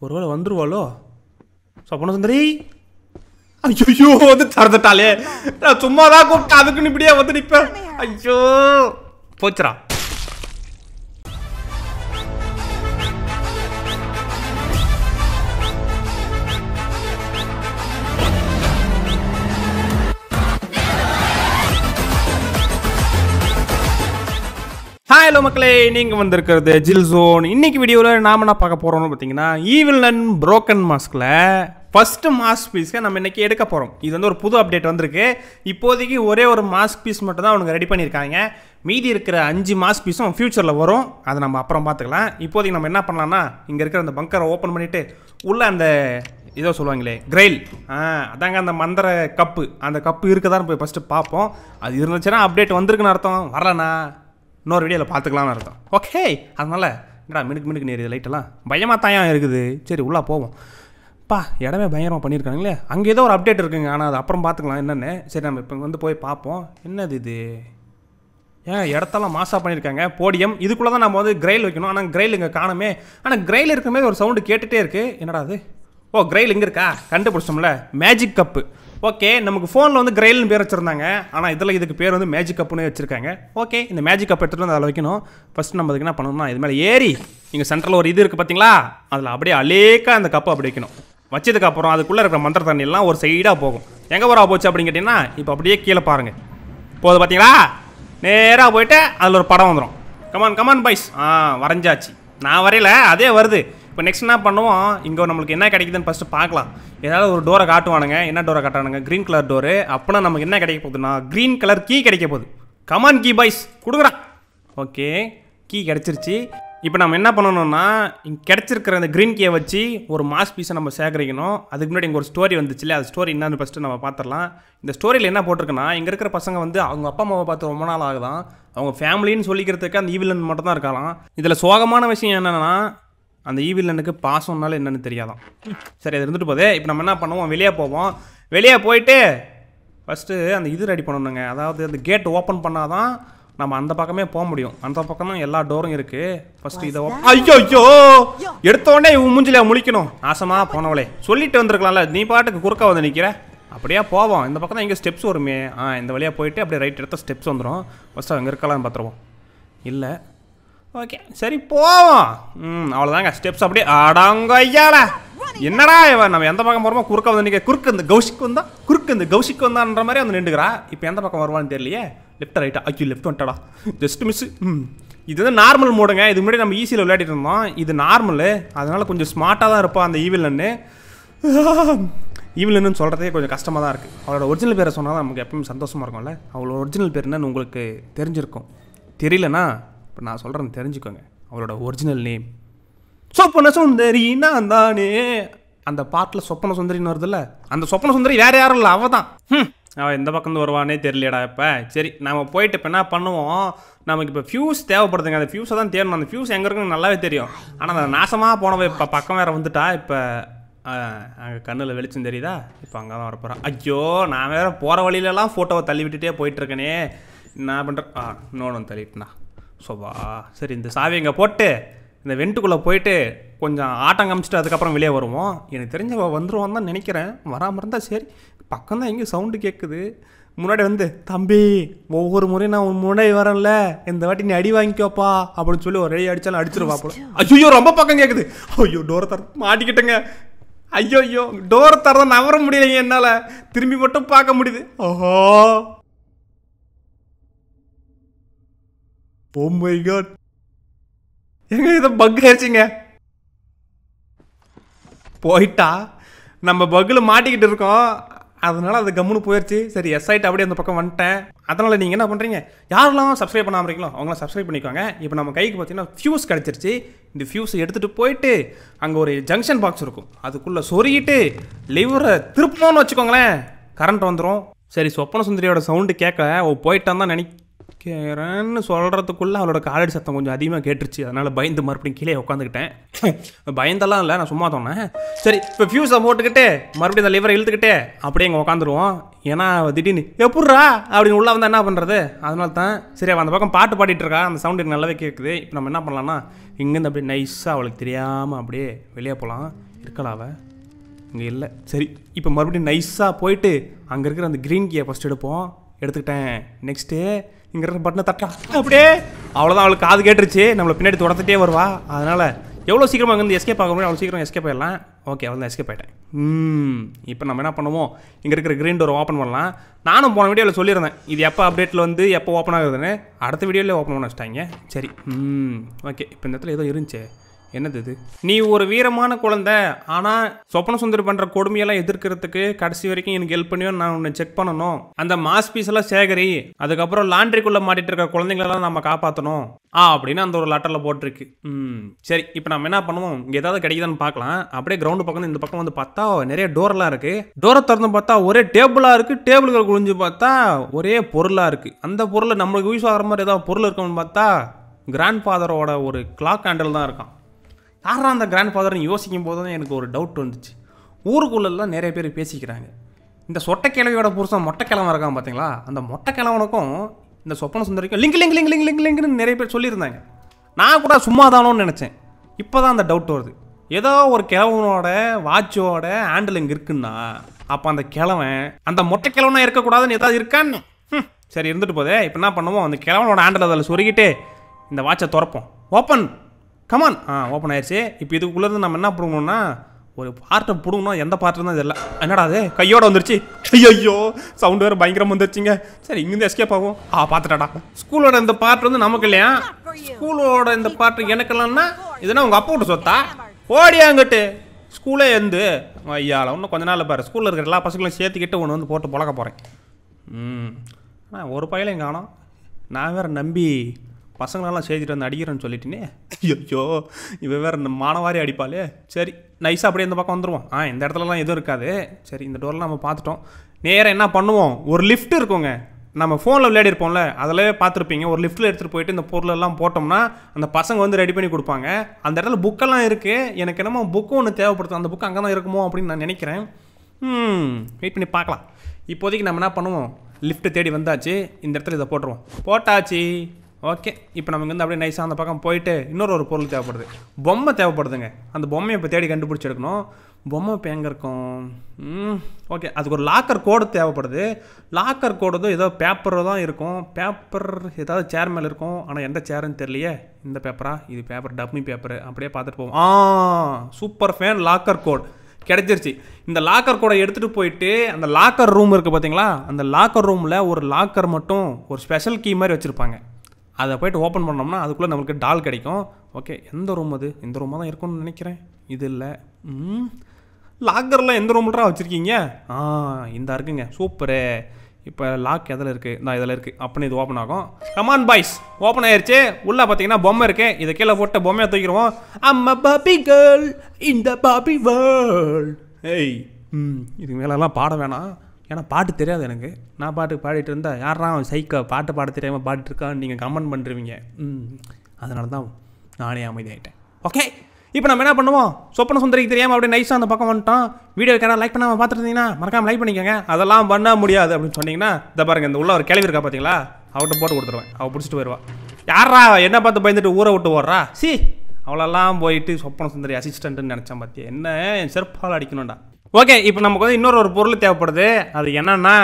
ஒருவேளை வந்துருவாளோ சொப்பன சுந்தரி ஐயோ வந்து திறந்துட்டாளே நான் சும்மா தான் கூப்பிட்டேன் அதுக்குன்னு இப்படியே வந்து நிற்பேன் ஐயோ போச்சுடா ஹாய் ஹலோ மக்களே நீங்கள் வந்திருக்கிறது ஜில் ஜோன் இன்னைக்கு வீடியோவில் நாம என்ன பார்க்க போகிறோம்னு பார்த்தீங்கன்னா ஈவில் அண்ட் ப்ரோக்கன் மாஸ்கில் ஃபஸ்ட்டு மாஸ்க் பீஸ்க்கு நம்ம இன்னைக்கு எடுக்க போகிறோம் இது வந்து ஒரு புது அப்டேட் வந்திருக்கு இப்போதைக்கு ஒரே ஒரு மாஸ்க் பீஸ் மட்டும் தான் அவனுங்க ரெடி பண்ணியிருக்காங்க மீதி இருக்கிற அஞ்சு மாஸ்க் பீஸும் ஃப்யூச்சரில் வரும் அதை நம்ம அப்புறம் பார்த்துக்கலாம் இப்போதைக்கு நம்ம என்ன பண்ணலாம்னா இங்கே இருக்கிற அந்த பங்கரை ஓப்பன் பண்ணிவிட்டு உள்ளே அந்த ஏதோ சொல்லுவாங்களே கிரெயில் ஆ அதாங்க அந்த மந்திர கப்பு அந்த கப்பு இருக்குதான்னு போய் ஃபஸ்ட்டு பார்ப்போம் அது இருந்துச்சுன்னா அப்டேட் வந்திருக்குன்னு அர்த்தம் வரலண்ணா இன்னொரு வீடியோவில் பார்த்துக்கலாம்னு அர்த்தம் ஓகே அதனால் என்னடா மினுக்கு மினுக்கு நேரிது லைட்டெல்லாம் பயமாக தாயா இருக்குது சரி உள்ளே போவோம் பா இடமே பயங்கரமாக பண்ணியிருக்காங்களே அங்கே ஏதோ ஒரு அப்டேட் இருக்குங்க ஆனால் அது அப்புறம் பார்த்துக்கலாம் என்னென்னு சரி நம்ம இப்போ வந்து போய் பார்ப்போம் என்னது இது ஏன் இடத்தெல்லாம் மாசாக பண்ணியிருக்காங்க போடியம் இதுக்குள்ளே தான் நம்ம வந்து கிரைல் வைக்கணும் ஆனால் கிரைல் இங்கே காணுமே ஆனால் கிரைல் இருக்கிற மாதிரி ஒரு சவுண்டு கேட்டுகிட்டே இருக்குது என்னடா அது ஓ கிரைல் இங்கே இருக்கா கண்டுபிடிச்சோம்ல மேஜிக் கப்பு ஓகே நமக்கு ஃபோனில் வந்து கிரைல்னு பேர் வச்சுருந்தாங்க ஆனால் இதில் இதுக்கு பேர் வந்து மேஜிக் கப்புன்னு வச்சுருக்காங்க ஓகே இந்த மேஜிக் கப் எடுத்துகிட்டு வந்து அதில் வைக்கணும் ஃபஸ்ட் நம்ம அதுக்கு என்ன பண்ணணும்னா இது மேலே ஏறி இங்கே சென்டரில் ஒரு இது இருக்குது பார்த்தீங்களா அதில் அப்படியே அலேக்கா அந்த கப்பை அப்படி வைக்கணும் வச்சதுக்கு அப்புறம் அதுக்குள்ளே இருக்கிற மந்திர தண்ணி எல்லாம் ஒரு சைடாக போகும் எங்கே வரா போச்சு அப்படின்னு கேட்டிங்கன்னா இப்போ அப்படியே கீழே பாருங்கள் போகுது பார்த்தீங்களா நேராக போயிட்டு அதில் ஒரு படம் வந்துடும் கமான் கமான் பைஸ் ஆ வரைஞ்சாச்சு நான் வரையல அதே வருது இப்போ நெக்ஸ்ட் என்ன பண்ணுவோம் இங்கே நம்மளுக்கு என்ன கிடைக்குதுன்னு ஃபஸ்ட்டு பார்க்கலாம் ஏதாவது ஒரு டோரை காட்டுவானுங்க என்ன டோரை காட்டுவானுங்க க்ரீன் கலர் டோரு அப்போனா நமக்கு என்ன கிடைக்க போகுதுன்னா க்ரீன் கலர் கீ கிடைக்க போகுது கமான் கீ பைஸ் கொடுக்குறா ஓகே கீ கிடச்சிருச்சு இப்போ நம்ம என்ன பண்ணணும்னா இங்கே கிடச்சிருக்கிற அந்த க்ரீன் கீயை வச்சு ஒரு மாஸ் பீஸை நம்ம சேகரிக்கணும் அதுக்கு முன்னாடி இங்கே ஒரு ஸ்டோரி வந்துச்சுல அது ஸ்டோரி என்னன்னு ஃபஸ்ட்டு நம்ம பார்த்துடலாம் இந்த ஸ்டோரியில் என்ன போட்டிருக்குன்னா இங்கே இருக்கிற பசங்க வந்து அவங்க அப்பா அம்மாவை பார்த்து ரொம்ப நாள் ஆகுதான் அவங்க ஃபேமிலின்னு சொல்லிக்கிறதுக்கு அந்த ஈவிலன் மட்டும் தான் இருக்கலாம் இதில் சோகமான விஷயம் என்னென்னா அந்த ஈவிலனுக்கு பாசம்னால என்னன்னு தெரியாதான் சரி அது இருந்துட்டு போதே இப்போ நம்ம என்ன பண்ணுவோம் வெளியே போவோம் வெளியே போயிட்டு ஃபஸ்ட்டு அந்த இது ரெடி பண்ணணுங்க அதாவது அந்த கேட் ஓப்பன் பண்ணாதான் நம்ம அந்த பக்கமே போக முடியும் அந்த பக்கம் தான் எல்லா டோரும் இருக்கு ஃபர்ஸ்ட் இதை op- ஐயோ ஐயோ எடுத்த உடனே இவன் மூஞ்சில முழிக்கணும் நாசமா போனவளே சொல்லிட்டு வந்திருக்கலாம்ல நீ பாட்டுக்கு குறுக்க வந்து நிற்கிற அப்படியே போவோம் இந்த பக்கம் தான் இங்கே ஸ்டெப்ஸ் வருமே ஆ இந்த வழியாக போயிட்டு அப்படியே ரைட் எடுத்த ஸ்டெப்ஸ் வந்துடும் ஃபஸ்ட்டு அங்கே இருக்கலாம்னு பார்த்துருவோம் இல்லை ஓகே சரி போவோம் ம் அவ்வளோதாங்க ஸ்டெப்ஸ் அப்படியே அடாங்க ஐயால என்னடா இவன் நம்ம எந்த பக்கம் போகிறோமோ குறுக்க வந்து நிற்க குறுக்கு இந்த கௌஷிக் வந்தா குறுக்கு இந்த கௌஷிக் வந்தான்ற மாதிரி வந்து நின்றுக்கிறா இப்போ எந்த பக்கம் வருவான்னு தெரியலையே லெஃப்ட் ரைட்டா ஐயோ லெஃப்ட் வந்துட்டாடா ஜஸ்ட் மிஸ் ம் இது வந்து நார்மல் மோடுங்க இது முன்னாடி நம்ம ஈஸியில் விளையாடிட்டு இருந்தோம் இது நார்மலு அதனால கொஞ்சம் ஸ்மார்ட்டாக தான் இருப்பா அந்த ஈவிலன்னு ஈவிலன்னு சொல்கிறதே கொஞ்சம் கஷ்டமாக தான் இருக்குது அவளோட ஒரிஜினல் பேரை சொன்னால் தான் நமக்கு எப்பவுமே சந்தோஷமாக இருக்கும்ல அவளோட ஒரிஜினல் பேர் என்னன்னு உங்களுக்கு தெரிஞ்சிருக்கும் தெரியலனா இப்போ நான் சொல்கிறேன் தெரிஞ்சுக்கோங்க அவளோட ஒரிஜினல் நேம் சொப்பன சுந்தரி நான் தானே அந்த பாட்டில் சொப்பன சுந்தரின்னு வருதுல்ல அந்த சொப்பன சுந்தரி வேற யாரும் இல்லை அவள் தான் ம் அவள் எந்த பக்கம் வருவானே தெரியலடா இப்போ சரி நம்ம போயிட்டு இப்போ என்ன பண்ணுவோம் நமக்கு இப்போ ஃபியூஸ் தேவைப்படுதுங்க அந்த ஃபியூஸை தான் தேடணும் அந்த ஃபியூஸ் எங்கே இருக்குன்னு நல்லாவே தெரியும் ஆனால் அந்த நாசமாக போனவ இப்போ பக்கம் வேற வந்துட்டா இப்போ அங்கே கண்ணில் வெளிச்சம் தெரியுதா இப்போ அங்கே தான் வரப்போகிறான் ஐயோ நான் வேற போகிற வழியிலலாம் ஃபோட்டோவை தள்ளி விட்டுட்டே போயிட்டுருக்கேனே நான் பண்ணுறேன் ஆ இன்னொன்று தள்ளிட்டுனா சோபா சரி இந்த சாவி இங்கே போட்டு இந்த வெண்ட்டுக்குள்ளே போயிட்டு கொஞ்சம் ஆட்டம் காமிச்சிட்டு அதுக்கப்புறம் வெளியே வருவோம் எனக்கு தெரிஞ்ச வந்துருவான் தான் நினைக்கிறேன் வராமல் இருந்தால் சரி பக்கம் தான் எங்கேயும் சவுண்டு கேட்குது முன்னாடி வந்து தம்பி ஒவ்வொரு முறையும் நான் உன் முன்னாடி வரேன்ல இந்த வாட்டி நீ அடி வாங்கிக்கோப்பா அப்படின்னு சொல்லி ஒரு அடி அடிச்சாலும் அடிச்சிருவா போல ஐயோ ரொம்ப பக்கம் கேட்குது ஐயோ டோரை தர மாட்டிக்கிட்டேங்க ஐயோ ஐயோ டோரை தர நவர முடியலைங்க என்னால் திரும்பி மட்டும் பார்க்க முடியுது ஓஹோ ஓ மை காட் எங்க இதை பக் ஆயிடுச்சுங்க போயிட்டா நம்ம பக்கில் மாட்டிக்கிட்டு இருக்கோம் அதனால அது கம்முன்னு போயிடுச்சு சரி எஸ் ஆயிட்டு அப்படியே அந்த பக்கம் வந்துட்டேன் அதனால் நீங்கள் என்ன பண்ணுறீங்க யாரெல்லாம் சப்ஸ்கிரைப் பண்ணாமல் இருக்கீங்களோ அவங்களாம் சப்ஸ்கிரைப் பண்ணிக்கோங்க இப்போ நம்ம கைக்கு பார்த்தீங்கன்னா ஃபியூஸ் கிடச்சிருச்சு இந்த ஃபியூஸை எடுத்துகிட்டு போயிட்டு அங்கே ஒரு ஜங்ஷன் பாக்ஸ் இருக்கும் அதுக்குள்ளே சொருகிட்டு லிவரை திருப்பணும்னு வச்சுக்கோங்களேன் கரண்ட் வந்துடும் சரி சொப்பன சுந்தரியோட சவுண்டு கேட்க ஓ போயிட்டான் தான் நினை கேரன்னு சொல்கிறதுக்குள்ளே அவளோட காலடி சத்தம் கொஞ்சம் அதிகமாக கேட்டுருச்சு அதனால் பயந்து மறுபடியும் கீழே உட்காந்துக்கிட்டேன் பயந்தெல்லாம் இல்லை நான் சும்மா தோணேன் சரி இப்போ ஃபியூஸை போட்டுக்கிட்டு மறுபடியும் இந்த லிவரை இழுத்துக்கிட்டு அப்படியே இங்கே உட்காந்துருவோம் ஏன்னா திடீர்னு எப்பட்றா அப்படின்னு உள்ளே வந்தால் என்ன பண்ணுறது அதனால தான் சரி அவள் அந்த பக்கம் பாட்டு பாடிட்டு இருக்கா அந்த சவுண்ட் எனக்கு நல்லாவே கேட்குது இப்போ நம்ம என்ன பண்ணலாம்னா இங்கேருந்து அப்படியே நைஸாக அவளுக்கு தெரியாமல் அப்படியே வெளியே போகலாம் இருக்கலாம் அவள் இங்கே இல்லை சரி இப்போ மறுபடியும் நைஸாக போயிட்டு அங்கே இருக்கிற அந்த க்ரீன் கீயை ஃபஸ்ட் எடுப்போம் எடுத்துக்கிட்டேன் நெக்ஸ்ட்டு இங்கே இருக்கிற பட்டனை தட்டலாம் அப்படியே அவ்வளோதான் அவளுக்கு காது கேட்டுருச்சு நம்மளை பின்னாடி தொடர்ந்துட்டே வருவா அதனால் எவ்வளோ சீக்கிரமாக அங்கேருந்து எஸ்கேப் ஆக முடியும் அவ்வளோ சீக்கிரம் எஸ்கேப் ஆயிடலாம் ஓகே அவ்வளோ எஸ்கேப் ஆகிட்டேன் ம் இப்போ நம்ம என்ன பண்ணுவோம் இங்கே இருக்கிற க்ரீன் டோர் ஓப்பன் பண்ணலாம் நானும் போன வீடியோவில் சொல்லியிருந்தேன் இது எப்போ அப்டேட்டில் வந்து எப்போ ஓப்பன் ஆகுதுன்னு அடுத்த வீடியோவில் ஓப்பன் பண்ண வச்சிட்டாங்க சரி ம் ஓகே இப்போ இந்த இடத்துல ஏதோ இருந்துச்சு என்னது இது நீ ஒரு வீரமான குழந்தை ஆனால் சொப்பன சுந்தரி பண்ணுற கொடுமையெல்லாம் எதிர்க்கிறதுக்கு கடைசி வரைக்கும் எனக்கு ஹெல்ப் பண்ணியும் நான் உன்னை செக் பண்ணணும் அந்த மாஸ் பீஸ் எல்லாம் சேகரி அதுக்கப்புறம் லாண்ட்ரிக்குள்ளே மாட்டிட்டு இருக்க குழந்தைங்களெல்லாம் நம்ம காப்பாற்றணும் ஆ அப்படின்னு அந்த ஒரு லெட்டரில் போட்டிருக்கு ம் சரி இப்போ நம்ம என்ன பண்ணுவோம் இங்கே ஏதாவது கிடைக்குதான்னு பார்க்கலாம் அப்படியே கிரவுண்டு பக்கம் இந்த பக்கம் வந்து பார்த்தா நிறைய டோரெல்லாம் இருக்குது டோரை திறந்து பார்த்தா ஒரே டேபிளாக இருக்குது டேபிள்கள் குளிஞ்சு பார்த்தா ஒரே பொருளாக இருக்குது அந்த பொருள் நம்மளுக்கு யூஸ் ஆகிற மாதிரி ஏதாவது பொருள் இருக்கும்னு பார்த்தா கிராண்ட் ஃபாதரோட ஒரு கிளாக் ஹேண்டில் தான் இருக்கான் யாரா அந்த கிராண்ட் ஃபாதர்னு யோசிக்கும் போது தான் எனக்கு ஒரு டவுட் வந்துச்சு ஊருக்குள்ளெல்லாம் நிறைய பேர் பேசிக்கிறாங்க இந்த சொட்டை கிழவியோட புருஷன் மொட்டை கிழவன் இருக்கான் பார்த்தீங்களா அந்த மொட்டை கிழவனுக்கும் இந்த சொப்பன சுந்தரிக்கும் link link link link link லிங்க்னு நிறைய பேர் சொல்லியிருந்தாங்க நான் கூட சும்மா தானோன்னு நினச்சேன் இப்போ தான் அந்த டவுட் வருது ஏதோ ஒரு கிழவனோட வாட்சோட ஹேண்டில் இங்கே இருக்குன்னா அப்போ அந்த கிழவன் அந்த மொட்டை கிழவனா இருக்கக்கூடாதுன்னு ஏதாவது இருக்கான்னு ஹம், சரி இருந்துட்டு போதே இப்போ என்ன பண்ணுவோம் அந்த கிழவனோட ஹேண்டில் அதில் சொருகிட்டு இந்த வாட்சை திறப்போம் ஓப்பன் கமான் ஆ ஓப்பன் ஆயிடுச்சு இப்போ இதுக்குள்ளேருந்து நம்ம என்ன பிடுங்கணும்னா ஒரு பார்ட்டை பிடுங்கணும் எந்த பார்ட்டு தான் தெரியல என்னடா அது கையோட வந்துருச்சு ஐயோ சவுண்ட் வேறு பயங்கரம் வந்துருச்சுங்க சரி இங்கேருந்து எஸ்கேப் ஆகும் ஆ பார்த்துட்டாடா ஸ்கூலோட இந்த பார்ட் வந்து நமக்கு இல்லையா ஸ்கூலோட இந்த பார்ட் எனக்கெல்லாம்னா இதுனா உங்கள் அப்பா விட்டு சொத்தா ஓடியாங்கிட்டு ஸ்கூலே எந்து ஐயால இன்னும் கொஞ்ச நாள் பாரு ஸ்கூலில் இருக்கிற எல்லா பசங்களையும் சேர்த்துக்கிட்டு ஒன்று வந்து போட்டு பழக்க போகிறேன் ம் ஆனால் ஒரு பையலையும் காணோம் நான் வேற நம்பி பசங்களெல்லாம் சேர்த்துட்டு வந்து அடிக்கிறேன்னு சொல்லிட்டேனே ஐயோ இவ வேற இந்த மானவாரி அடிப்பாளே சரி நைஸாக அப்படியே இந்த பக்கம் வந்துருவோம் ஆ இந்த இடத்துலலாம் எதுவும் இருக்காது சரி இந்த டோர்லாம் நம்ம பார்த்துட்டோம் நேராக என்ன பண்ணுவோம் ஒரு லிஃப்ட் இருக்குங்க நம்ம ஃபோனில் விளையாடி இருப்போம்ல அதில் பார்த்துருப்பீங்க ஒரு லிஃப்ட்டில் எடுத்துகிட்டு போயிட்டு இந்த பொருளெல்லாம் போட்டோம்னா அந்த பசங்க வந்து ரெடி பண்ணி கொடுப்பாங்க அந்த இடத்துல புக்கெல்லாம் இருக்குது எனக்கு என்னமோ புக்கு ஒன்று தேவைப்படுது அந்த புக்கு அங்கே தான் இருக்குமோ அப்படின்னு நான் நினைக்கிறேன் ம் வெயிட் பண்ணி பார்க்கலாம் இப்போதைக்கு நம்ம என்ன பண்ணுவோம் லிஃப்ட்டு தேடி வந்தாச்சு இந்த இடத்துல இதை போட்டுருவோம் போட்டாச்சு ஓகே இப்போ நமக்கு வந்து அப்படியே நைஸாக அந்த பக்கம் போயிட்டு இன்னொரு ஒரு பொருள் தேவைப்படுது பொம்மை தேவைப்படுதுங்க அந்த பொம்மையை இப்போ தேடி கண்டுபிடிச்சி எடுக்கணும் பொம்மை இப்போ எங்கே இருக்கும் ம் ஓகே அதுக்கு ஒரு லாக்கர் கோடு தேவைப்படுது லாக்கர் கோடு வந்து ஏதோ பேப்பர் தான் இருக்கும் பேப்பர் ஏதாவது சேர் மேலே இருக்கும் ஆனால் எந்த சேர்னு தெரியலையே இந்த பேப்பரா இது பேப்பர் டம்மி பேப்பர் அப்படியே பார்த்துட்டு போவோம் ஆ சூப்பர் ஃபேன் லாக்கர் கோட் கிடைச்சிருச்சு இந்த லாக்கர் கோடை எடுத்துகிட்டு போயிட்டு அந்த லாக்கர் ரூம் இருக்குது பார்த்தீங்களா அந்த லாக்கர் ரூமில் ஒரு லாக்கர் மட்டும் ஒரு ஸ்பெஷல் கீ மாதிரி வச்சுருப்பாங்க அதை போயிட்டு ஓப்பன் பண்ணோம்னா அதுக்குள்ளே நம்மளுக்கு டால் கிடைக்கும் ஓகே எந்த ரூம் அது இந்த ரூமாக தான் இருக்கும்னு நினைக்கிறேன் இது இல்லை ம் லாக்கரில் எந்த ரூம்லடா வச்சுருக்கீங்க ஆ இந்த இருக்குங்க சூப்பரு இப்போ லாக் எதில் இருக்குது இந்த இதில் இருக்குது அப்படின்னு இது ஓப்பன் ஆகும் கமான் பாய்ஸ் ஓப்பன் ஆயிருச்சு உள்ளே பார்த்தீங்கன்னா பொம்மை இருக்கு இதை கீழே போட்டு பொம்மையை தூக்கிடுவோம் அம்மா பாபி கேர்ள் இந்த பாபி வேர்ல்ட் ஏய் ம் இதுக்கு மேலெல்லாம் பாட வேணாம் ஏன்னா பாட்டு தெரியாது எனக்கு நான் பாட்டு பாடிட்டு இருந்தா யாரா அவன் சைக்கோ பாட்டு பாட தெரியாமல் பாடிட்டு இருக்கான்னு நீங்கள் கமெண்ட் பண்ணுறீங்க ம் அதனால தான் நானே அமைதியாயிட்டேன் ஓகே இப்போ நம்ம என்ன பண்ணுவோம் சொப்பன சுந்தரிக்கு தெரியாமல் அப்படியே நைஸாக அந்த பக்கம் வந்துட்டோம் வீடியோ யாராவது லைக் பண்ணாமல் பார்த்துருந்தீங்கன்னா மறக்காம லைக் பண்ணிக்கோங்க அதெல்லாம் பண்ண முடியாது அப்படின்னு சொன்னீங்கன்னா இந்த பாருங்க இந்த உள்ள ஒரு கிளவி இருக்கா பார்த்தீங்களா அவட்ட போட்டு கொடுத்துருவேன் அவள் பிடிச்சிட்டு போயிடுவா யாரா என்ன பார்த்து பயந்துட்டு ஊரை விட்டு ஓடுறா சி அவளெல்லாம் போயிட்டு சொப்பன சுந்தரி அசிஸ்டன்ட்னு நினச்சேன் பார்த்தியா என்ன என் செருப்பால் அடிக்கணும்டா ஓகே இப்போ நமக்கு வந்து இன்னொரு ஒரு பொருள் தேவைப்படுது அது என்னன்னா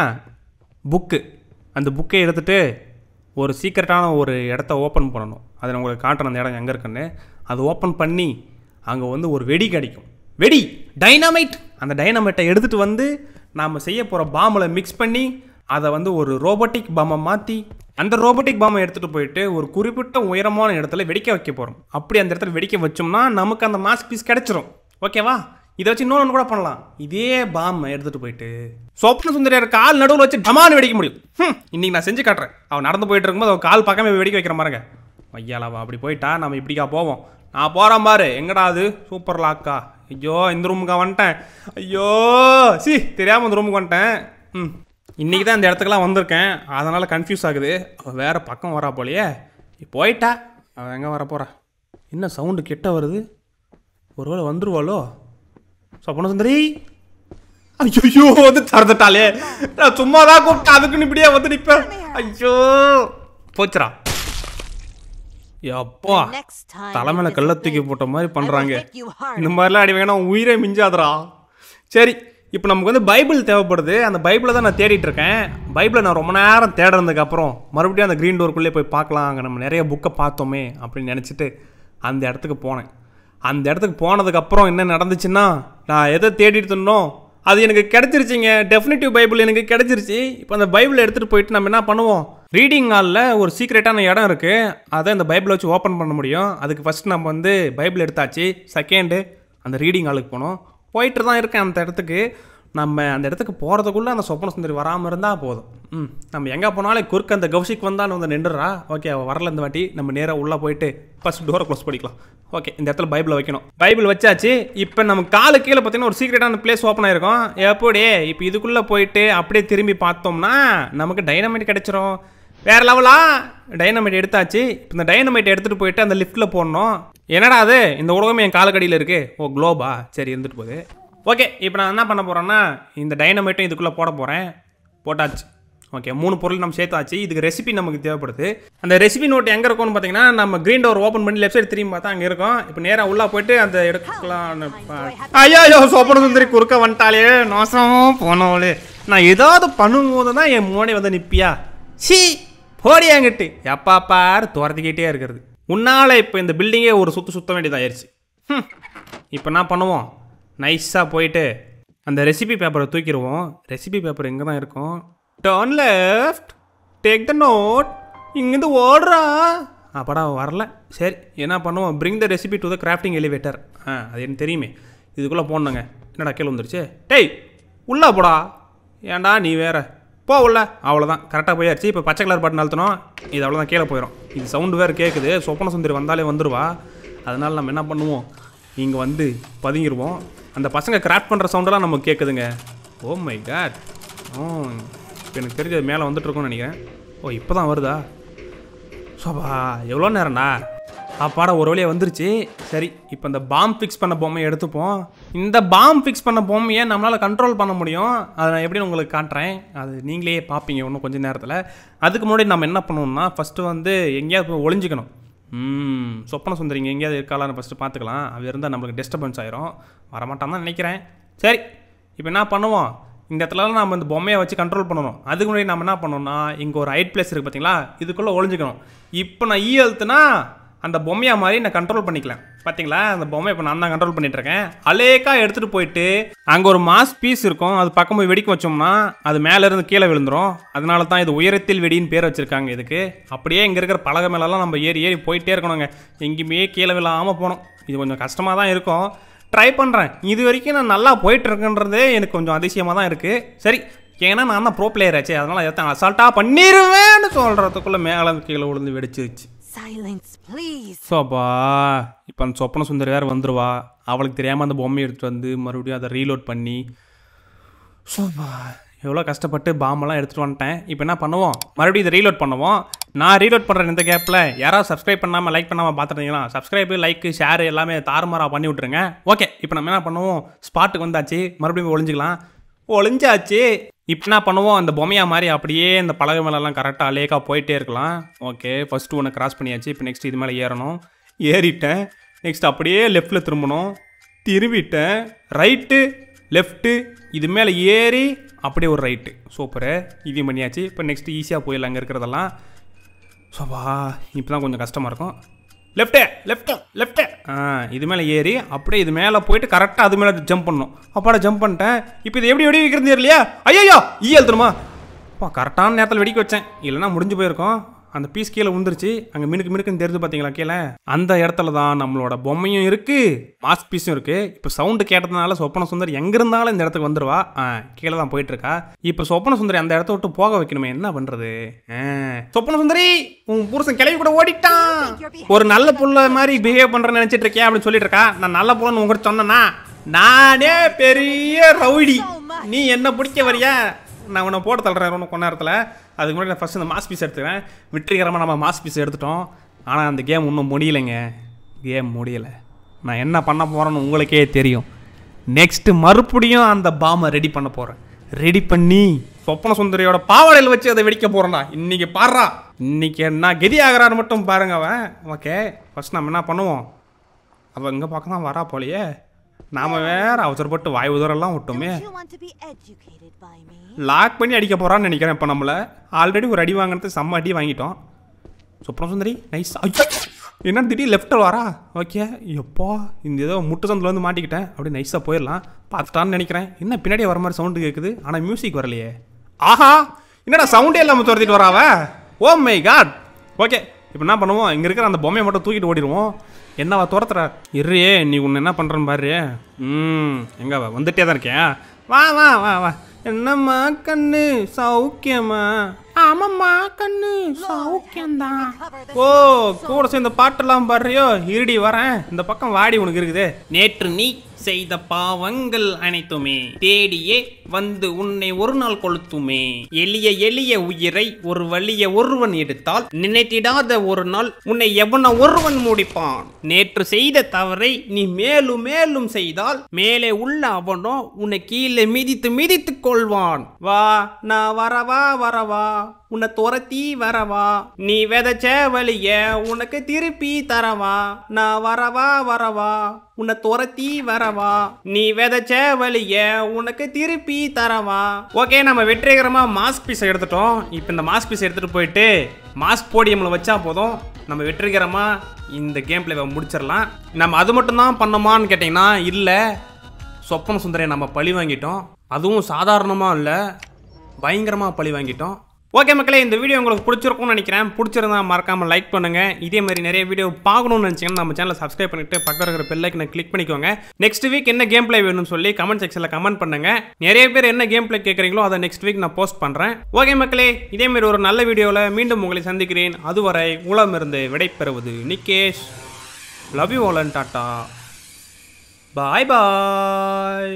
புக்கு அந்த புக்கை எடுத்துட்டு ஒரு சீக்கிரட்டான ஒரு இடத்த ஓப்பன் பண்ணணும் அதை நான் உங்களுக்கு காட்டுறேன் அந்த இடம் எங்கே இருக்குன்னு அது ஓப்பன் பண்ணி அங்கே வந்து ஒரு வெடி கிடைக்கும் வெடி டைனமைட் அந்த டைனமைட்டை எடுத்துகிட்டு வந்து நாம் செய்ய போகிற பாம்பில் மிக்ஸ் பண்ணி அதை வந்து ஒரு ரோபோட்டிக் பாம்பை மாற்றி அந்த ரோபோட்டிக் பாம்பை எடுத்துகிட்டு போயிட்டு ஒரு குறிப்பிட்ட உயரமான இடத்துல வெடிக்க வைக்க போகிறோம் அப்படி அந்த இடத்துல வெடிக்க வச்சோம்னா நமக்கு அந்த மாஸ்க் பீஸ் கிடைச்சிரும் ஓகேவா இதை வச்சு இன்னொன்று கூட பண்ணலாம் இதே பாம் எடுத்துகிட்டு போயிட்டு சொப்ன சுந்தரியார் கால் நடுவில் வச்சு டமான்னு வெடிக்க முடியும் ஹம், இன்னைக்கு நான் செஞ்சு காட்டுறேன் அவன் நடந்து போயிட்டு இருக்கும்போது அவன் கால் பக்கமே வெடிக்க வைக்கிற பாருங்க ஐயாலாவா அப்படி போயிட்டா நம்ம இப்படிக்கா போவோம் நான் போகிறேன் பாரு எங்கடா அது சூப்பர் லாக்கா ஐயோ இந்த ரூமுக்கா வந்துட்டேன் ஐயோ சி தெரியாமல் இந்த ரூமுக்கு வந்துட்டேன் ம் இன்றைக்கி தான் இந்த இடத்துக்குலாம் வந்திருக்கேன் அதனால் கன்ஃபியூஸ் ஆகுது அவள் வேறு பக்கம் வரா போலையே போயிட்டா அவள் எங்கே வர போகிறா என்ன சவுண்டு கிட்ட வருது ஒருவேளை வந்துருவாளோ சொப்பன சுந்தரி ஐயோ வந்து திறந்துட்டாளே நான் சும்மா தான் கூப்பிட்டேன் அதுக்குன்னு இப்படியே வந்து நிற்பேன் ஐயோ போச்சுடா எப்பா Next time தலைமையில it is கல்ல a தூக்கி thing, போட்ட மாதிரி I will பண்றாங்க hit you hard. இந்த மாதிரிலாம் அடி வேணா உயிரே மிஞ்சாதடா சரி இப்போ நமக்கு வந்து பைபிள் தேவைப்படுது அந்த பைபிளை தான் நான் தேடிட்டு இருக்கேன் பைபிளை நான் ரொம்ப நேரம் தேடுறதுக்கு அப்புறம் மறுபடியும் அந்த க்ரீன் டோருக்குள்ளே போய் பார்க்கலாம் அங்கே நம்ம நிறைய புக்கை பார்த்தோமே அப்படின்னு நினச்சிட்டு அந்த இடத்துக்கு போனேன் அந்த இடத்துக்கு போனதுக்கப்புறம் என்ன நடந்துச்சுன்னா நான் எதை தேடிட்டு இருந்தோம் அது எனக்கு கிடைச்சிருச்சுங்க டெஃபினிட்டிவ் பைபிள் எனக்கு கிடைச்சிருச்சு இப்போ அந்த பைபிளை எடுத்துகிட்டு போயிட்டு நம்ம என்ன பண்ணுவோம் ரீடிங் ஹாலில் ஒரு சீக்ரெட்டான இடம் இருக்குது அதை இந்த பைபிளை வச்சு ஓப்பன் பண்ண முடியும் அதுக்கு ஃபஸ்ட் நம்ம வந்து பைபிள் எடுத்தாச்சு செகண்டு அந்த ரீடிங் ஹாலுக்கு போனோம் போயிட்டு தான் இருக்கேன் அந்த இடத்துக்கு நம்ம அந்த இடத்துக்கு போகிறதுக்குள்ளே அந்த சொப்பன சுந்தரி வராமல் இருந்தால் போதும் ம் நம்ம எங்கே போனாலும் குறுக்க அந்த கௌஷிக் வந்தான்னு வந்து நின்றுறா ஓகே அவள் வரல இந்த வாட்டி நம்ம நேராக உள்ளே போயிட்டு ஃபஸ்ட் டோரை க்ளோஸ் பண்ணிக்கலாம் ஓகே இந்த இடத்துல பைபிளை வைக்கணும் பைபிள் வச்சாச்சு இப்போ நம்ம காலு கீழே பார்த்தீங்கன்னா ஒரு சீக்ரெட்டான பிளேஸ் ஓப்பன் ஆயிருக்கும் எப்படி இப்போ இதுக்குள்ளே போயிட்டு அப்படியே திரும்பி பார்த்தோம்னா நமக்கு டைனமைட் கிடைச்சிரும் வேற லெவலா டைனமைட் எடுத்தாச்சு இப்போ இந்த டைனமைட் எடுத்துகிட்டு போயிட்டு அந்த லிஃப்ட்டில் போடணும் என்னடா அது இந்த உலகமே என் காலுக்கடியில் இருக்கு ஓ குளோபா சரி இருந்துட்டு போகுது ஓகே இப்போ நான் என்ன பண்ண போகிறேன்னா இந்த டைனமைட்டும் இதுக்குள்ளே போட போகிறேன் போட்டாச்சு ஓகே மூணு பொருள் நம்ம சேர்த்தாச்சு இதுக்கு ரெசிபி நமக்கு தேவைப்படுது அந்த ரெசிபி நோட் எங்கே இருக்கும்னு பார்த்தீங்கன்னா நம்ம க்ரீன் டோர் ஓப்பன் பண்ணி லெஃப்ட் சைடு திரும்பி பார்த்தா அங்கே இருக்கும் இப்போ நேராக உள்ளே போயிட்டு அந்த எடுக்கலாம்னு ஐயோ ஐயோ சோப்பன சுந்தரி குறுக்க வந்துட்டாலே நோசம் போனவளே நான் ஏதாவது பண்ணும்போது தான் என் முன்னாடி வந்து நிற்பியா சி போடியாங்கிட்டு எப்பா பாரு துரத்திக்கிட்டே இருக்கிறது உன்னால் இப்போ இந்த பில்டிங்கே ஒரு சுற்று சுத்த வேண்டியதாயிருச்சு ம் இப்போ என்ன பண்ணுவோம் நைஸாக போயிட்டு அந்த ரெசிபி பேப்பரை தூக்கிடுவோம் ரெசிபி பேப்பர் எங்கே தான் இருக்கும் turn left take the note இங்கேருந்து ஓடுறா அப்படா வரல சரி என்ன பண்ணுவோம் bring the recipe to the crafting elevator ஆ அது எனக்கு தெரியுமே இதுக்குள்ளே போடணுங்க என்னடா கீழே வந்துருச்சு டேய் உள்ளே போடா ஏன்டா நீ வேற போ உள்ள அவ்வளோதான் கரெக்டாக போயாச்சு இப்போ பச்சை கலர் பட்டன் அழுத்தணும் இது அவ்வளோதான் கீழே போயிடும் இது சவுண்டு வேறு கேட்குது சொப்பன சுந்தரி வந்தாலே வந்துடுவா அதனால் நம்ம என்ன பண்ணுவோம் இங்கே வந்து பதுங்கிடுவோம் அந்த பசங்க கிராஃப்ட் பண்ணுற சவுண்டெல்லாம் நமக்கு கேட்குதுங்க ஓ மை காட் ஓ இப்போ எனக்கு தெரிஞ்சது மேலே வந்துட்டு இருக்கும்னு நினைக்கிறேன் ஓ இப்போ தான் வருதா சோபா எவ்வளோ நேரம்டா அப்பாடா ஒரு வழியாக வந்துருச்சு சரி இப்போ இந்த பாம் ஃபிக்ஸ் பண்ண பொம்மையை எடுத்துப்போம் இந்த பாம் ஃபிக்ஸ் பண்ண பொம்மையை நம்மளால் கண்ட்ரோல் பண்ண முடியும் அதை நான் எப்படின்னு உங்களுக்கு காட்டுறேன் அது நீங்களே பார்ப்பீங்க இன்னும் கொஞ்சம் நேரத்தில் அதுக்கு முன்னாடி நம்ம என்ன பண்ணணும்னா ஃபஸ்ட்டு வந்து எங்கேயாவது போய் ஒளிஞ்சிக்கணும் ம் சொப்பன சுந்தரிங்க எங்கேயாவது இருக்காளான்னு ஃபஸ்ட்டு பார்த்துக்கலாம் அது இருந்தால் நம்மளுக்கு டிஸ்டர்பன்ஸ் ஆயிரும் வரமாட்டான் தான் நினைக்கிறேன் சரி இப்போ என்ன பண்ணுவோம் இந்த இடத்துலலாம் நம்ம இந்த பொம்மையை வச்சு கண்ட்ரோல் பண்ணணும் அதுக்கு முன்னாடி நம்ம என்ன பண்ணணும்னா இங்கே ஒரு ஹைட் பிளேஸ் இருக்குது பார்த்தீங்களா இதுக்குள்ளே ஒளிஞ்சிக்கணும் இப்போ நான் ஈ அழுத்துனா அந்த பொம்மையா மாதிரி நான் கண்ட்ரோல் பண்ணிக்கலாம் பார்த்தீங்களா அந்த பொம்மை இப்போ நான் தான் கண்ட்ரோல் பண்ணிட்டு இருக்கேன் அலேக்கா எடுத்துகிட்டு போயிட்டு அங்கே ஒரு மாஸ் பீஸ் இருக்கும் அது பக்கம் போய் வெடிக்க வச்சோம்னா அது மேலே இருந்து கீழே விழுந்துரும் அதனால தான் இது உயரத்தில் வெடின்னு பேர் வச்சிருக்காங்க இதுக்கு அப்படியே இங்கே இருக்கிற பலகை மேலெல்லாம் நம்ம ஏறி ஏறி போயிட்டே இருக்கணுங்க எங்கேயுமே கீழே விழாமல் போகணும் இது கொஞ்சம் கஷ்டமாக தான் இருக்கும் ட்ரை பண்ணுறேன் இது வரைக்கும் நான் நல்லா போயிட்டு இருக்கேன்றதே எனக்கு கொஞ்சம் அதிசயமாக தான் இருக்குது சரி ஏன்னா நான் தான் ப்ரோ பிளேயர் ஆச்சு அதனால் எதாவது அசால்ட்டாக பண்ணிடுவேன்னு சொல்கிறதுக்குள்ளே மேலே கீழே விழுந்து வெடிச்சிருச்சு Silence, please. சோப்பா இப்போ அந்த சொப்பன சுந்தரி வேறு வந்துருவா அவளுக்கு தெரியாமல் அந்த பொம்மையை எடுத்துகிட்டு வந்து மறுபடியும் அதை ரீலோட் பண்ணி சோப்பா எவ்வளோ கஷ்டப்பட்டு பாம்பெல்லாம் எடுத்துகிட்டு வந்துட்டேன் இப்போ என்ன பண்ணுவோம் மறுபடியும் இதை ரீலோட் பண்ணுவோம் நான் ரீலோட் பண்ணுற இந்த கேப்பில் யாராவது சப்ஸ்கிரைப் பண்ணாமல் லைக் பண்ணாமல் பார்த்துட்டீங்களா சப்ஸ்கிரைபு லைக்கு ஷேர் எல்லாமே தாறுமாறாக பண்ணி விட்ருங்க ஓகே இப்போ நம்ம என்ன பண்ணுவோம் ஸ்பாட்டுக்கு வந்தாச்சு மறுபடியும் போய் ஒளிஞ்சிக்கலாம் ஒளிஞ்சாச்சு இப்போ என்ன பண்ணுவோம் அந்த பொம்மையா மாதிரி அப்படியே இந்த பலகை மேலெல்லாம் கரெக்டாக லேக்காக போயிட்டே இருக்கலாம் ஓகே ஃபஸ்ட்டு ஒன்று கிராஸ் பண்ணியாச்சு இப்போ நெக்ஸ்ட் இது மேலே ஏறணும் ஏறிட்டேன் நெக்ஸ்ட் அப்படியே லெஃப்ட்டில் திரும்பணும் திரும்பிட்டேன் ரைட்டு லெஃப்ட்டு இது மேலே ஏறி அப்படியே ஒரு ரைட்டு சூப்பரு இதையும் பண்ணியாச்சு இப்போ நெக்ஸ்ட் ஈஸியாக போயிடலாம் அங்கே இருக்கிறதெல்லாம் சோபா இப்போ தான் கொஞ்சம் கஷ்டமாக இருக்கும் லெஃப்ட்டு லெஃப்ட்டு லெஃப்ட்டு ஆ இது மேலே ஏறி அப்படியே இது மேலே போயிட்டு கரெக்டாக அது மேலே ஜம்ப் பண்ணணும் அப்பாடா ஜம்ப் பண்ணிட்டேன் இப்போ இது எப்படி வெடி வைக்கிறது தெரியலையா ஐயோ ஈ எழுத்துணுமா அப்பா கரெக்டான நேரத்தில் வெடிக்க வச்சேன் இல்லைன்னா முடிஞ்சு போயிருக்கோம் அந்த பீஸ் கீழே விழுந்துருச்சு அங்கே மினுக்கு மினுக்குன்னு தெரிஞ்சு பார்த்தீங்களா கீழே அந்த இடத்துல தான் நம்மளோட பொம்மையும் இருக்குது மாஸ்க் பீஸும் இருக்குது இப்போ சவுண்டு கேட்டதுனால சொப்பன சுந்தரி எங்கே இருந்தாலும் இந்த இடத்துக்கு வந்துடுவா ஆ கீழே தான் போயிட்டு இருக்கா இப்போ சொப்பன சுந்தரி அந்த இடத்த விட்டு போக வைக்கணுமே என்ன பண்ணுறது சொப்பன சுந்தரி உன் புருஷன் கிளவி கூட ஓடிட்டான் ஒரு நல்ல புள்ள மாதிரி பிஹேவ் பண்ணுறேன்னு நினச்சிட்டு இருக்கேன் அப்படின்னு சொல்லிட்டு இருக்கா நான் நல்ல புள்ளன்னு உங்கள்கிட்ட சொன்னேன்னா நானே பெரிய ரவுடி நீ என்ன பிடிக்க வரியா நான் உன்னை போட்டு தள்ளுறேன் ஒன்று கொஞ்ச நேரத்தில் அதுக்கு முன்னாடி நான் ஃபஸ்ட் இந்த மாஸ் பீஸ் எடுத்துக்கிறேன் வெற்றிகரமாக நம்ம மாஸ் பீஸ் எடுத்துட்டோம் ஆனால் அந்த கேம் இன்னும் முடியலைங்க கேம் முடியலை நான் என்ன பண்ண போகிறேன்னு உங்களுக்கே தெரியும் நெக்ஸ்ட்டு மறுபடியும் அந்த பாமை ரெடி பண்ண போகிறேன் ரெடி பண்ணி சொப்பன சுந்தரியோட பாவாடையில் வச்சு அதை வெடிக்க போகிறேன்டா இன்னைக்கு பாடுறா இன்னைக்கு என்ன கெதி ஆகிறான்னு மட்டும் பாருங்க அவன் ஓகே ஃபஸ்ட் நம்ம என்ன பண்ணுவோம் அவள் இங்கே பக்கம் தான் வரா போலையே நாம் வேற அவசரப்பட்டு வாய் உதரெல்லாம் விட்டோமே Don't you want to be educated by me? Lock பண்ணி அடிக்க போகிறான்னு நினைக்கிறேன் இப்போ நம்மளை ஆல்ரெடி ஒரு அடி வாங்கினது செம்ம அடி வாங்கிட்டோம் சொப்னம் சுந்தரி நைஸ் ஐயோ என்ன திடீர் லெஃப்ட்டில் வரா ஓகே எப்போ இந்த ஏதோ முட்டு சந்தில் வந்து மாட்டிக்கிட்டேன் அப்படியே நைஸாக போயிடலாம் பார்த்துட்டான்னு நினைக்கிறேன் என்ன பின்னாடியே வர மாதிரி சவுண்டு கேட்குது ஆனால் மியூசிக் வரலையே ஆஹா என்னடா சவுண்டே இல்லாமல் துரத்திட்டு வராவ ஓ மை காட் ஓகே இப்போ என்ன பண்ணுவோம் இங்கே இருக்கிற அந்த பொம்மையை மட்டும் தூக்கிட்டு ஓடிடுவோம் என்னவா துரத்துற இருறியே நீ உன்னை என்ன பண்ணுறன்னு பாரு ம் எங்க வா வந்துட்டே தான் இருக்கேன் வா வா வா வா என்னம்மா கண்ணு சௌக்கியமா ஆமாம்மா கண்ணு சௌக்கியம்தான் ஓ கூட சேர்ந்த பாட்டெல்லாம் பாடுறியோ இருடி வரேன் இந்த பக்கம் வாடி உனக்கு இருக்குது நேற்று நீ செய்த பாவங்கள் அனைத்துமே தேடியே வந்து உன்னை ஒரு நாள் கொளுத்துமே எளிய எளிய உயிரை ஒரு வலிய ஒருவன் எடுத்தால் நினைத்திடாத ஒரு நாள் உன்னை எவன ஒருவன் முடிப்பான் நேற்று செய்த தவறை நீ மேலும் மேலும் செய்தால் மேலே உள்ள அவனோ உன்னை கீழே மிதித்து மிதித்து கொள்வான் வா நான் வரவா வரவா உன்னை துரத்தி வரவா நீ விதைச்ச வழிய உனக்கு திருப்பி தரவா நான் வரவா வரவா உன்னை துரத்தி வரவா நீ விதைச்ச வழிய உனக்கு திருப்பி தரவா ஓகே நம்ம வெற்றிகரமா மாஸ்க் பீஸ் எடுத்துட்டோம் இப்போ இந்த மாஸ்க் பீஸ் எடுத்துட்டு போயிட்டு மாஸ்க் போடியம்ல வச்சா போதும் நம்ம வெற்றிகரமா இந்த கேம் பிளேவை முடிச்சிடலாம் நம்ம அது மட்டும் தான் பண்ணோமான்னு கேட்டிங்கன்னா இல்லை சொப்பன சுந்தரியை நம்ம பழி வாங்கிட்டோம் அதுவும் சாதாரணமாக இல்லை பயங்கரமாக பழி வாங்கிட்டோம் ஓகே மக்களே இந்த வீடியோ உங்களுக்கு பிடிச்சிருக்கும்னு நினைக்கிறேன் பிடிச்சிருந்தா மறக்காமல் லைக் பண்ணுங்கள் இதே மாதிரி நிறைய வீடியோ பார்க்கணும்னு நினச்சிங்கன்னா நம்ம சேனலை சப்ஸ்கிரைப் பண்ணிட்டு பக்கம் இருக்கிற பெல்லைக்கனை கிளிக் பண்ணிக்கோங்க நெக்ஸ்ட் வீக் என்ன கேம் பிளே வேணும்னு சொல்லி கமெண்ட் செக்ஷனில் கமெண்ட் பண்ணுங்க நிறைய பேர் என்ன கேம் பிளே கேட்குறீங்களோ அதை நெக்ஸ்ட் வீக் நான் போஸ்ட் பண்ணுறேன் ஓகே மக்களே இதே மாதிரி ஒரு நல்ல வீடியோவில் மீண்டும் உங்களை சந்திக்கிறேன் அதுவரை உளமிருந்து விடைபெறுவது நிகேஷ் லவ் யூ ஓலன் டாட்டா பாய் பாய்